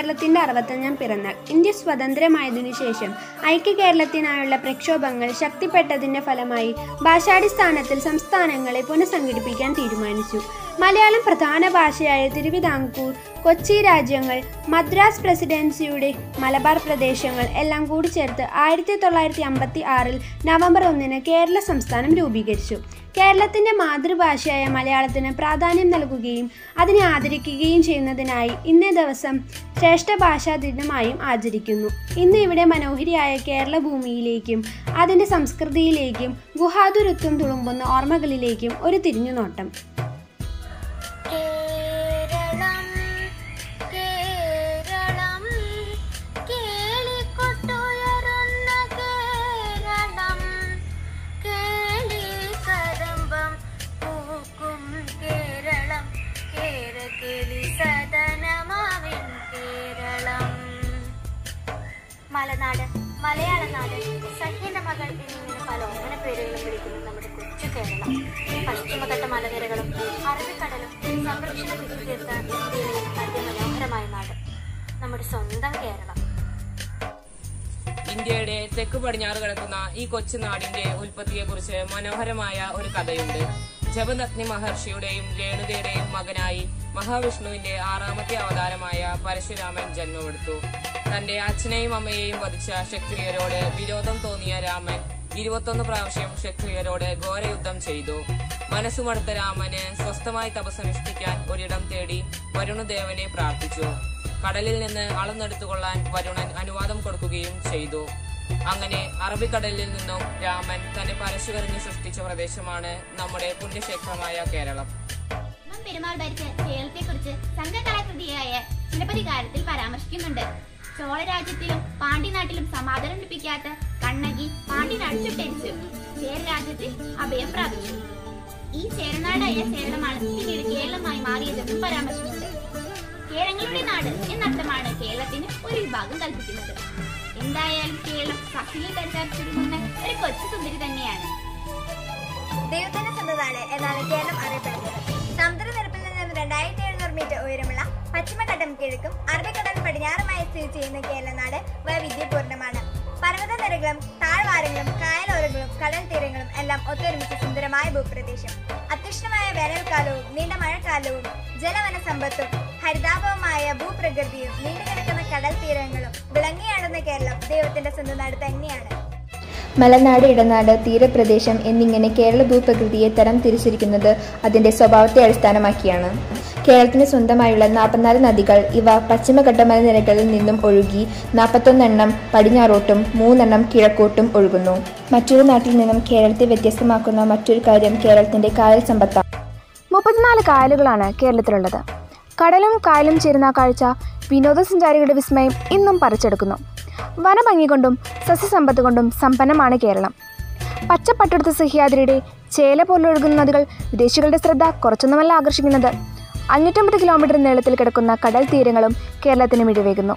കേരളത്തിന്റെ അറുപത്തഞ്ചാം പിറന്നാൾ ഇന്ത്യ സ്വതന്ത്രമായതിനു ശേഷം ഐക്യ കേരളത്തിനായുള്ള പ്രക്ഷോഭങ്ങൾ ശക്തിപ്പെട്ടതിന്റെ ഫലമായി ഭാഷാടിസ്ഥാനത്തിൽ സംസ്ഥാനങ്ങളെ പുനഃസംഘടിപ്പിക്കാൻ തീരുമാനിച്ചു മലയാളം പ്രധാന ഭാഷയായ തിരുവിതാംകൂർ കൊച്ചി രാജ്യങ്ങൾ മദ്രാസ് പ്രസിഡൻസിയുടെ മലബാർ പ്രദേശങ്ങൾ എല്ലാം കൂടി ചേർത്ത് ആയിരത്തി തൊള്ളായിരത്തി അമ്പത്തി ആറിൽ നവംബർ ഒന്നിന് കേരള സംസ്ഥാനം രൂപീകരിച്ചു കേരളത്തിന്റെ മാതൃഭാഷയായ മലയാളത്തിന് പ്രാധാന്യം നൽകുകയും അതിനെ ആദരിക്കുകയും ചെയ്യുന്നതിനായി ഇന്നേ ദിവസം ശ്രേഷ്ഠ ഭാഷാ ദിനമായും ആചരിക്കുന്നു ഇന്ന് ഇവിടെ മനോഹരിയായ കേരള ഭൂമിയിലേക്കും അതിൻ്റെ സംസ്കൃതിയിലേക്കും ഗുഹാതുരത്വം തുളുമ്പുന്ന ഓർമ്മകളിലേക്കും ഒരു തിരിഞ്ഞുനോട്ടം കേരളം കേരളം കേളിക്കൊട്ടുയരുന്ന കേരളം കേളി കദംബം പൂക്കും കേരളം കേരകിളി സദനമാവിൻ കേരളം മലനാട് മലയാള നാട് സഹ്യന്റെ മകൾ എന്നിങ്ങനെ പല ഓമന പേരുകളും വിളിക്കുന്ന നമ്മുടെ കൊച്ചു കേരളം പശ്ചിമഘട്ട മലനിരകളും അറബിക്കടലും സംരക്ഷണ വിധി തീർത്ത ഇന്ത്യയിലെ അതിമനോഹരമായ നാട് നമ്മുടെ സ്വന്തം കേരളം ഇന്ത്യയുടെ തെക്ക് പടിഞ്ഞാറ് കിടക്കുന്ന ഈ കൊച്ചു നാടിന്റെ ഉൽപ്പത്തിയെക്കുറിച്ച് മനോഹരമായ ഒരു കഥയുണ്ട് ജപനഗ്നി മഹർഷിയുടെയും രേണുകയുടെയും മകനായി മഹാവിഷ്ണുവിന്റെ ആറാമത്തെ അവതാരമായ പരശുരാമൻ ജന്മമെടുത്തു തന്റെ അച്ഛനെയും അമ്മയെയും വധിച്ച ക്ഷത്രിയരോട് വിരോധം തോന്നിയ രാമൻ ഇരുപത്തൊന്ന് പ്രാവശ്യം ക്ഷത്രിയരോട് ഘോരയുദ്ധം ചെയ്തു മനസ്സുമടുത്ത രാമന് സ്വസ്ഥമായി തപസ്സനുഷ്ഠിക്കാൻ ഒരിടം തേടി വരുണദേവനെ പ്രാർത്ഥിച്ചു കടലിൽ നിന്ന് അളന്നെടുത്തുകൊള്ളാൻ വരുണൻ അനുവാദം കൊടുക്കുകയും ചെയ്തു അങ്ങനെ അറബിക്കടലിൽ നിന്നും രാമൻ തന്നെ പരശുകറിഞ്ഞ് സൃഷ്ടിച്ച പ്രദേശമാണ് നമ്മുടെ പുണ്യക്ഷേത്രമായ കേരളം ഉമ്മൻ പെരുമാൾ ഭരിച്ച കേരളത്തെക്കുറിച്ച് സംഘകലാകൃതിയായ ചിലപ്പതികാരത്തിൽ പരാമർശിക്കുന്നുണ്ട് ചോളരാജ്യത്തിലും പാണ്ഡ്യനാട്ടിലും സമാധാനം ലഭിക്കാത്ത കണ്ണകി പാണ്ഡ്യൻ അടിച്ചുട്ടരിച്ചു ചേരരാജ്യത്തിൽ അഭയം പ്രാപിച്ചു ഈ ചേരനാടായ കേരളമാണ് പിന്നീട് കേരളമായി മാറിയതെന്നും പരാമർശിക്കുന്നുണ്ട് കേരളങ്ങളുടെ നാട് എന്നർത്ഥമാണ് കേരളത്തിന് ഒരു വിഭാഗം കൽപ്പിക്കുന്നത് എന്തായാലും കേരളം സഖിലിൽ ധരിച്ചൊരുങ്ങുന്ന ഒരു കൊച്ചു സുന്ദരി തന്നെയാണ് ദൈവത്തിന്റെ സ്വന്തമാണ് എന്നാണ് കേരളം അറിയപ്പെടുന്നത് സമുദ്രനിരപ്പിൽ നിന്നും രണ്ടായിരത്തി എഴുന്നൂറ് മീറ്റർ ഉയരമുള്ള പശ്ചിമഘട്ടം കിഴക്കും അറബിക്കടൽ പടിഞ്ഞാറുമായി സ്ഥിതി ചെയ്യുന്ന കേരളനാട് വൈവിധ്യപൂർണ്ണമാണ് പർവ്വത നിരകളും താഴ്വാരങ്ങളും കായലോരങ്ങളും കടൽ തീരങ്ങളും എല്ലാം ഒത്തൊരുമിച്ച സുന്ദരമായ ഭൂപ്രദേശം അത്യുഷ്ണമായ വേനൽക്കാലവും നീണ്ട മഴക്കാലവും ജലവന സമ്പത്തും ഹരിതാപവുമായ ഭൂപ്രകൃതിയും നീണ്ടുകിടക്കുന്ന കടൽ തീരങ്ങളും വിളങ്ങിയാടുന്ന കേരളം ദൈവത്തിന്റെ സ്വന്തം നാട് തന്നെയാണ് മലനാട് ഇടനാട് തീരപ്രദേശം എന്നിങ്ങനെ കേരള ഭൂപ്രകൃതിയെ തരം തിരിച്ചിരിക്കുന്നത് അതിന്റെ സ്വഭാവത്തെ അടിസ്ഥാനമാക്കിയാണ് കേരളത്തിന് സ്വന്തമായുള്ള നാൽപ്പത്തിനാല് നദികൾ ഇവ പശ്ചിമഘട്ട മലനിരകളിൽ നിന്നും ഒഴുകി നാൽപ്പത്തൊന്നെണ്ണം പടിഞ്ഞാറോട്ടും മൂന്നെണ്ണം കിഴക്കോട്ടും ഒഴുകുന്നു മറ്റൊരു നാട്ടിൽ നിന്നും കേരളത്തെ വ്യത്യസ്തമാക്കുന്ന മറ്റൊരു കാര്യം കേരളത്തിന്റെ കായൽ സമ്പത്താണ് മുപ്പത്തിനാല് കായലുകളാണ് കേരളത്തിലുള്ളത് കടലും കായലും ചേരുന്ന ആ കാഴ്ച വിനോദസഞ്ചാരികളുടെ വിസ്മയം ഇന്നും പറിച്ചെടുക്കുന്നു വനഭംഗി കൊണ്ടും സസ്യസമ്പത്ത് കൊണ്ടും സമ്പന്നമാണ് കേരളം പച്ചപ്പട്ടെടുത്ത സഹ്യാദ്രിയുടെ ചേല പോലൊഴുകുന്ന നദികൾ വിദേശികളുടെ ശ്രദ്ധ കുറച്ചൊന്നുമല്ല ആകർഷിക്കുന്നത് അഞ്ഞൂറ്റമ്പത് കിലോമീറ്റർ നീളത്തിൽ കിടക്കുന്ന കടൽ തീരങ്ങളും കേരളത്തിന് മിഴിവേകുന്നു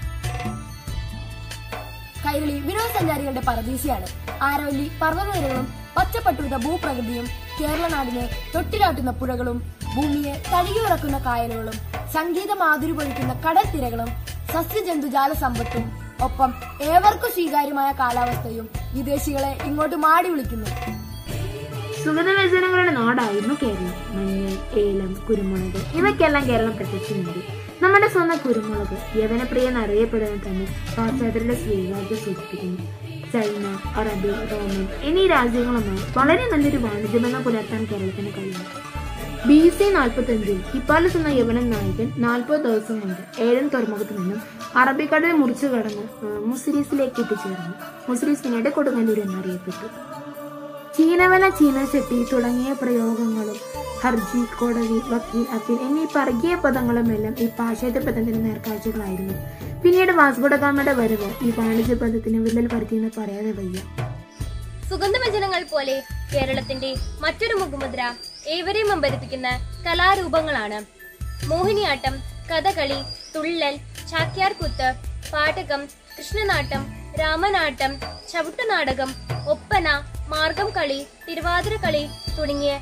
കൈരളി വിനോദസഞ്ചാരികളുടെ പറദീസയാണ് ആരവല്ലി പർവ്വതനിരകളും പച്ചപ്പട്ടുവിധ ഭൂപ്രകൃതിയും കേരള നാടിനെ തൊട്ടിലാട്ടുന്ന പുഴകളും ഭൂമിയെ തഴുകിയുറക്കുന്ന കായലുകളും സംഗീത മാധുരി പൊഴിക്കുന്ന കടൽ തിരകളും സസ്യജന്തുജാല സമ്പത്തും ഒപ്പം ഏവർക്കും സ്വീകാര്യമായ കാലാവസ്ഥയും വിദേശികളെ ഇങ്ങോട്ട് മാടി വിളിക്കുന്നു സുഗന്ധവ്യഞ്ജനങ്ങളുടെ നാടായിരുന്നു കേരളം മഞ്ഞൾ ഏലം കുരുമുളക് ഇവയ്ക്കെല്ലാം കേരളം പ്രത്യക്ഷം നേടി നമ്മുടെ സ്വന്തം കുരുമുളക് യവനപ്രിയ എന്നറിയപ്പെടുന്ന തന്നെ പാശ്ചാത്യരുടെ സ്വീകാര്യത സൂചിപ്പിക്കുന്നു ചൈന അറബി റോമൻ എന്നീ രാജ്യങ്ങളുമായി വളരെ നല്ലൊരു വാണിജ്യബന്ധം പുലർത്താൻ കേരളത്തിന് കഴിയും ബി സി നാൽപ്പത്തഞ്ചിൽ ഹിപ്പാലസ് എന്ന യവനൻ നായകൻ നാൽപ്പത് ദിവസം കൊണ്ട് ഏഴൻ തുറമുഖത്ത് നിന്നും അറബിക്കടൽ മുറിച്ചു കടന്ന് ആ, മുസിരീസിലേക്ക് എത്തിച്ചേർന്നു മുസിരീസ് പിന്നീട് കൊടുങ്ങല്ലൂർ എന്നറിയപ്പെട്ടു ചീനവല ചീനച്ചട്ടി തുടങ്ങിയ പ്രയോഗങ്ങളും ഹർജി കോടതി വക്കീൽ അപ്പീൽ എന്നീ പറകിയ പദങ്ങളുമെല്ലാം ഈ പാശ്ചാത്യ പദത്തിന്റെ നേർക്കാഴ്ചകളായിരുന്നു പിന്നീട് വാസ്കോഡഗാമയുടെ വരവ് ഈ വാണിജ്യ പദത്തിന് വിള്ളൽ പരത്തിയെന്ന് പറയാതെ വയ്യ സുഗന്ധവ്യഞ്ജനങ്ങൾ പോലെ കേരളത്തിന്റെ മറ്റൊരു മുഖമുദ്ര ഏവരെയും അമ്പരിപ്പിക്കുന്ന കലാരൂപങ്ങളാണ് മോഹിനിയാട്ടം കഥകളി തുള്ളൽ ചാക്യാർകൂത്ത് പാട്ടകം കൃഷ്ണനാട്ടം രാമനാട്ടം ചവിട്ടുനാടകം ഒപ്പന മാർഗം കളി തിരുവാതിരക്കളി തുടങ്ങിയ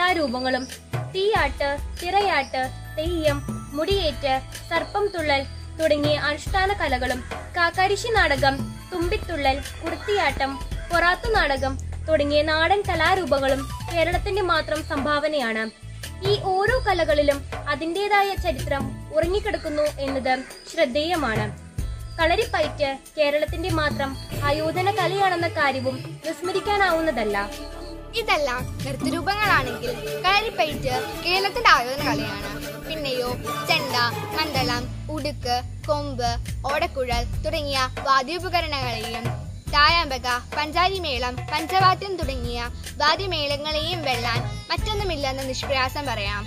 നാട്യകലാരൂപങ്ങളും തീയാട്ട് തിറയാട്ട് തെയ്യം മുടിയേറ്റ് സർപ്പം തുള്ളൽ തുടങ്ങിയ അനുഷ്ഠാന കലകളും കാക്കാരിശി നാടകം തുമ്പിത്തുള്ളൽ കുർത്തിയാട്ടം പൊറാത്തു നാടകം തുടങ്ങിയ നാടൻ കലാരൂപങ്ങളും കേരളത്തിന്റെ മാത്രം സംഭാവനയാണ് ഈ ഓരോ കലകളിലും അതിൻ്റെതായ ചരിത്രം ഉറങ്ങിക്കിടക്കുന്നു എന്നത് ശ്രദ്ധേയമാണ് കളരിപ്പയറ്റ് കേരളത്തിന്റെ മാത്രം ആയോധന കലയാണെന്ന കാര്യവും വിസ്മരിക്കാനാവുന്നതല്ല ഇതെല്ലാം നൃത്തരൂപങ്ങളാണെങ്കിൽ കളരിപ്പയറ്റ് കേരളത്തിന്റെ ആയോധന കലയാണ് പിന്നെയോ ചെണ്ട മണ്ഡലം ഉടുക്ക് കൊമ്പ് ഓടക്കുഴൽ തുടങ്ങിയ വാദ്യോപകരണങ്ങളെയും തായാമ്പക പഞ്ചാരിമേളം പഞ്ചവാദ്യം തുടങ്ങിയ വാദ്യമേളങ്ങളെയും വെല്ലാൻ മറ്റൊന്നുമില്ലെന്ന് നിഷ്പ്രയാസം പറയാം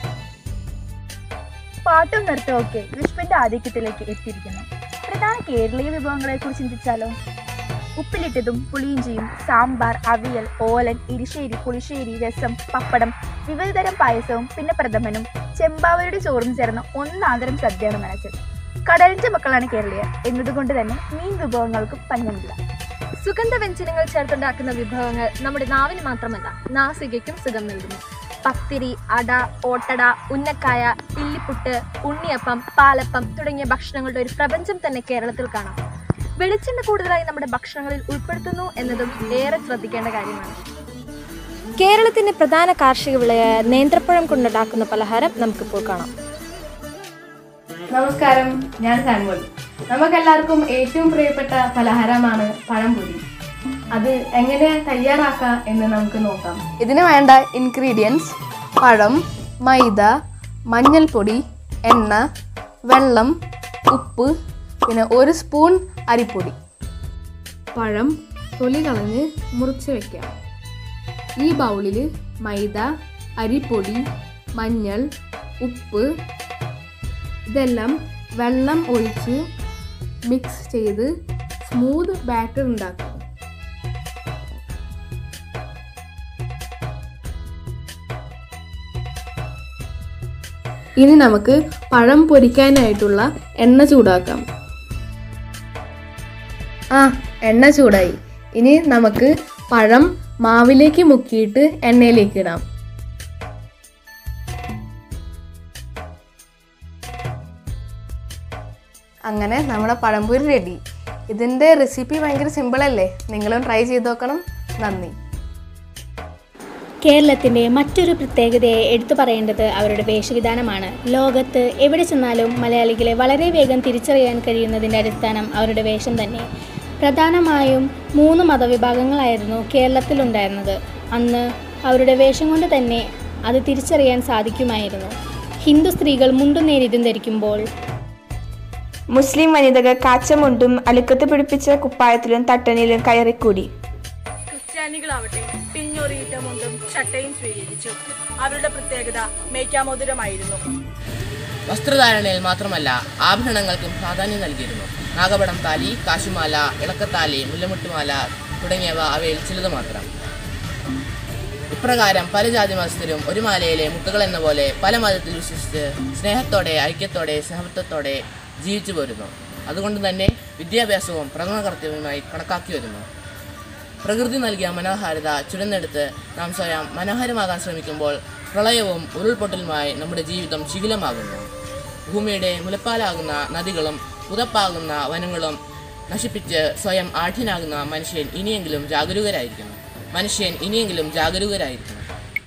പാട്ടും നൃത്തവും ഒക്കെ വിഷ്ണുവിന്റെ ആധിക്യത്തിലേക്ക് എത്തിയിരിക്കുന്നു പ്രധാന കേരളീയ വിഭവങ്ങളെ കുറിച്ച് ചിന്തിച്ചാലോ ഉപ്പിലിട്ടതും പുളിയിഞ്ചിയും സാമ്പാർ അവിയൽ ഓലൻ ഇരിശ്ശേരി പുളിശ്ശേരി രസം പപ്പടം വിവിധതരം പായസവും പിന്നെ പ്രഥമനും ചെമ്പാവരുടെ ചോറും ചേർന്ന ഒന്നാന്തരം സദ്യയാണ് മനസ്സിൽ കടലിന്റെ മക്കളാണ് കേരളീയർ എന്നതുകൊണ്ട് തന്നെ മീൻ വിഭവങ്ങൾക്കും പഞ്ഞമില്ല സുഗന്ധവ്യഞ്ജനങ്ങൾ ചേർത്തുണ്ടാക്കുന്ന വിഭവങ്ങൾ നമ്മുടെ നാവിന് മാത്രമല്ല നാസികയ്ക്കും സുഖം നൽകുന്നു പത്തിരി അട ഓട്ടട ഉന്നക്കായ ഇല്ലിപ്പുട്ട് ഉണ്ണിയപ്പം പാലപ്പം തുടങ്ങിയ ഭക്ഷണങ്ങളുടെ ഒരു പ്രപഞ്ചം തന്നെ കേരളത്തിൽ കാണാം വെളിച്ചെണ്ണ കൂടുതലായി നമ്മുടെ ഭക്ഷണങ്ങളിൽ ഉൾപ്പെടുത്തുന്നു എന്നതും ഏറെ ശ്രദ്ധിക്കേണ്ട കാര്യമാണ് കേരളത്തിന്റെ പ്രധാന കാർഷിക വിളയായ നേന്ത്രപ്പഴം കൊണ്ടുണ്ടാക്കുന്ന പലഹാരം നമുക്കിപ്പോൾ കാണാം നമസ്കാരം ഞാൻ സാൻമോൾ നമുക്കെല്ലാവർക്കും ഏറ്റവും പ്രിയപ്പെട്ട പലഹാരമാണ് പഴംപൊരി അത് എങ്ങനെ തയ്യാറാക്കാം എന്ന് നമുക്ക് നോക്കാം ഇതിന് വേണ്ട ഇൻഗ്രീഡിയൻസ് പഴം മൈദ മഞ്ഞൾപ്പൊടി എണ്ണ വെള്ളം ഉപ്പ് പിന്നെ ഒരു സ്പൂൺ അരിപ്പൊടി പഴം തൊലി കളഞ്ഞ് മുറിച്ച് വെക്കാം ഈ ബൗളിൽ മൈദ അരിപ്പൊടി മഞ്ഞൾ ഉപ്പ് ഇതെല്ലാം വെള്ളം ഒഴിച്ച് മിക്സ് ചെയ്ത് സ്മൂത്ത് ബാറ്റർ ഉണ്ടാക്കും ഇനി നമുക്ക് പഴം പൊരിക്കാനായിട്ടുള്ള എണ്ണ ചൂടാക്കാം ആ എണ്ണ ചൂടായി ഇനി നമുക്ക് പഴം മാവിലേക്ക് മുക്കിയിട്ട് എണ്ണയിലേക്ക് ഇടാം അങ്ങനെ നമ്മുടെ പഴംപൊരി റെഡി ഇതിൻ്റെ റെസിപ്പി ഭയങ്കര സിമ്പിളല്ലേ നിങ്ങളും ട്രൈ ചെയ്ത് നോക്കണം നന്ദി കേരളത്തിൻ്റെ മറ്റൊരു പ്രത്യേകതയെ എടുത്തു പറയേണ്ടത് അവരുടെ വേഷവിധാനമാണ് ലോകത്ത് എവിടെ ചെന്നാലും മലയാളികളെ വളരെ വേഗം തിരിച്ചറിയാൻ കഴിയുന്നതിൻ്റെ അടിസ്ഥാനം അവരുടെ വേഷം തന്നെ പ്രധാനമായും മൂന്ന് മതവിഭാഗങ്ങളായിരുന്നു കേരളത്തിലുണ്ടായിരുന്നത് അന്ന് അവരുടെ വേഷം കൊണ്ട് തന്നെ അത് തിരിച്ചറിയാൻ സാധിക്കുമായിരുന്നു ഹിന്ദു സ്ത്രീകൾ മുണ്ടും നേരിതും ധരിക്കുമ്പോൾ മുസ്ലിം വനിതകൾ കാച്ചമുണ്ടും അലുക്കത്ത് പിടിപ്പിച്ച കുപ്പായത്തിലും തട്ടനിലും കയറിക്കൂടി ക്രിസ്ത്യാനികളാവട്ടെ പിഞ്ഞൊറിയിട്ട മുണ്ടും ചട്ടയും സ്വീകരിച്ചു അവരുടെ പ്രത്യേകത മേക്കാമോതിരമായിരുന്നു വസ്ത്രധാരണയിൽ മാത്രമല്ല ആഭരണങ്ങൾക്കും പ്രാധാന്യം നൽകിയിരുന്നു നാഗപടം താലി കാശുമാല ഇളക്കത്താലി മുല്ലമുട്ടുമാല തുടങ്ങിയവ അവയിൽ ചിലത് മാത്രം ഇപ്രകാരം പല ജാതി മതസ്ഥരും ഒരു മാലയിലെ മുത്തുകൾ എന്ന പോലെ പല മതത്തിൽ വിശ്വസിച്ച് സ്നേഹത്തോടെ ഐക്യത്തോടെ സഹവർത്തത്തോടെ ജീവിച്ചു പോരുന്നു അതുകൊണ്ട് തന്നെ വിദ്യാഭ്യാസവും പ്രഥമ കർത്തവ്യമായി കണക്കാക്കി വരുന്നു പ്രകൃതി നൽകിയ മനോഹാരിത ചുരന്നെടുത്ത് നാം സ്വയം മനോഹരമാകാൻ ശ്രമിക്കുമ്പോൾ പ്രളയവും ഉരുൾപൊട്ടലുമായി നമ്മുടെ ജീവിതം ശിഥിലമാകുന്നു ഭൂമിയുടെ മുലപ്പാലാകുന്ന നദികളും പുതപ്പാകുന്ന വനങ്ങളും നശിപ്പിച്ച് സ്വയം ആഠ്യനാകുന്ന മനുഷ്യൻ ഇനിയെങ്കിലും ജാഗരൂകരായിരിക്കണം മനുഷ്യൻ ഇനിയെങ്കിലും ജാഗരൂകരായിരിക്കണം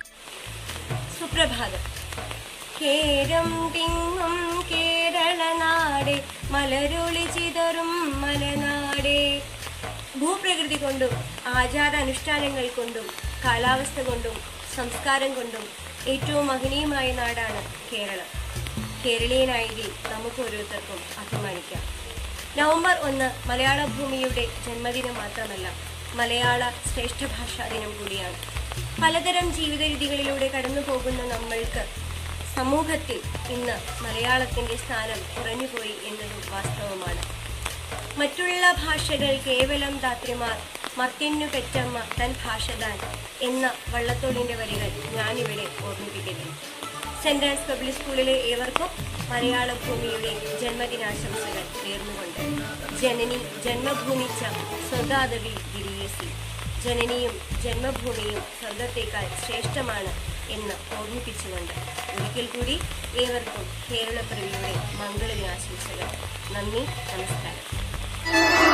സുപ്രഭാതം കേരം തിങ്ങും കേരളനാട് മലരൊളി ചിതറും മലനാട് ഭൂപ്രകൃതി കൊണ്ടും ആചാര അനുഷ്ഠാനങ്ങൾ കൊണ്ടും കാലാവസ്ഥ കൊണ്ടും സംസ്കാരം കൊണ്ടും ഏറ്റവും മഹനീയമായ നാടാണ് കേരളം കേരളീയനായെങ്കിൽ നമുക്ക് ഓരോരുത്തർക്കും അഭിമാനിക്കാം നവംബർ ഒന്ന് മലയാള ഭൂമിയുടെ ജന്മദിനം മാത്രമല്ല മലയാള ശ്രേഷ്ഠ ഭാഷാ ദിനം കൂടിയാണ് പലതരം ജീവിത രീതികളിലൂടെ കടന്നു പോകുന്ന നമ്മൾക്ക് സമൂഹത്തിൽ ഇന്ന് മലയാളത്തിൻ്റെ സ്ഥാനം കുറഞ്ഞുപോയി എന്നതും വാസ്തവമാണ് മറ്റുള്ള ഭാഷകൾ കേവലം ദാത്രിമാർ മർത്തിനു പെറ്റമ്മ തൻ ഭാഷ താൻ എന്ന വള്ളത്തോളിൻ്റെ വരികൾ ഞാനിവിടെ ഓർമ്മിപ്പിക്കട്ടെ സെൻറ് ആൻസ് പബ്ലിക് സ്കൂളിലെ ഏവർക്കും മലയാള ഭൂമിയുടെ ജന്മദിനാശംസകൾ നേർന്നുകൊണ്ട് ജനനി ജന്മഭൂമി ച സ്വഗാതവി ഗിരിയസി ജനനിയും ജന്മഭൂമിയും സ്വർഗത്തേക്കാൾ ശ്രേഷ്ഠമാണ് എന്ന് ഓർമ്മിപ്പിച്ചുകൊണ്ട് ഒരിക്കൽ കൂടി ഏവർക്കും കേരളപ്പിറവിയുടെ മംഗളദിനാശംസകൾ നന്ദി നമസ്കാരം